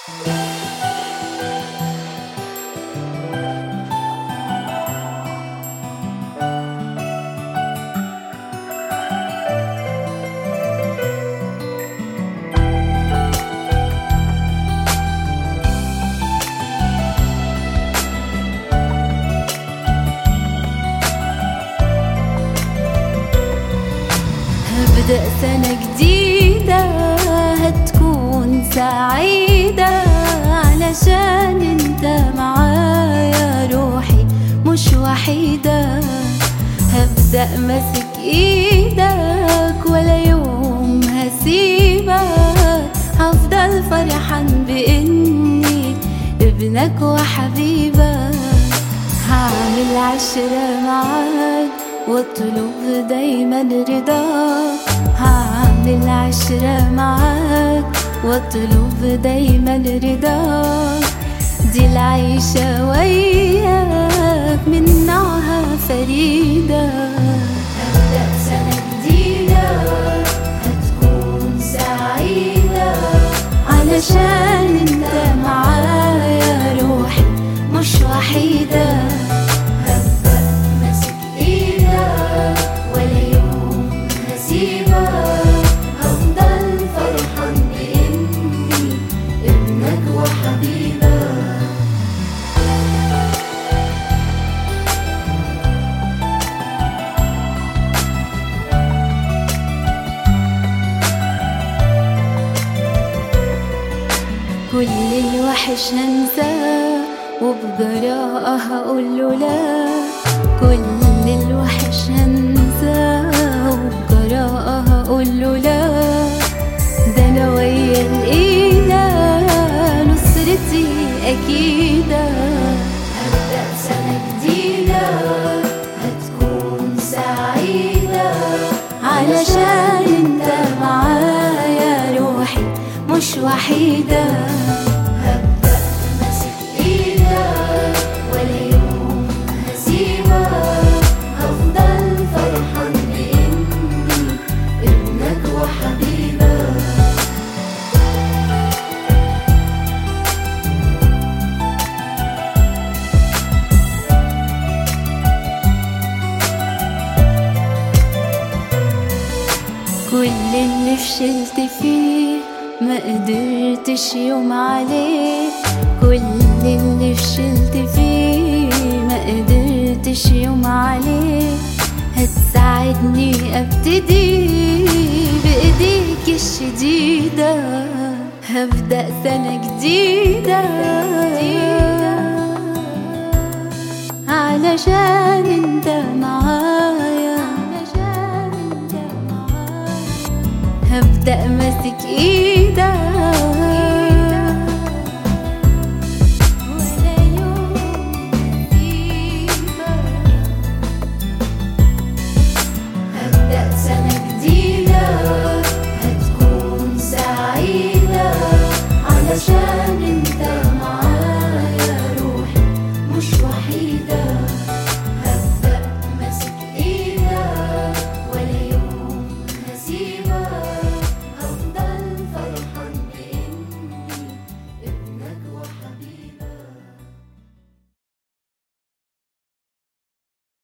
هبدأ سنة جديدة هتكون سعيدة علشان انت معايا روحي مش وحيدة هبدأ ماسك ايدك ولا يوم هسيبك هفضل فرحان بإني ابنك وحبيبك هعمل عشرة معاك واطلب دايما رضاك هعمل عشرة معاك واطلب دايما رضاك دي العيشة وياك من نوعها فريدة هبدأ سنة جديدة هتكون سعيدة علشان انت معايا روحي مش وحيدة هبدأ ماسك ايدك ولا يوم هسيبك هفضل فرحان بإني ابنك وحبيبك كل الوحش هنساه وبجراءة هقوله لا كل الوحش هنساه وبجراءة هقوله لا ده انا ويا الاله نصرتي اكيدة هبدأ سنة جديدة هتكون سعيدة علشان انت معايا روحي مش وحيدة هبدأ ماسك ايدك ولا يوم هسيبك هفضل فرحان بإني ابنك وحبيبك كل اللي فشلت فيه ما قدرتش يوم عليه كل اللي فشلت فيه ما قدرتش يوم عليه هتساعدني ابتدي بايديك الشديدة هبدأ سنة جديدة علشان انت معايا علشان انت معايا هبدأ ماسك ايدك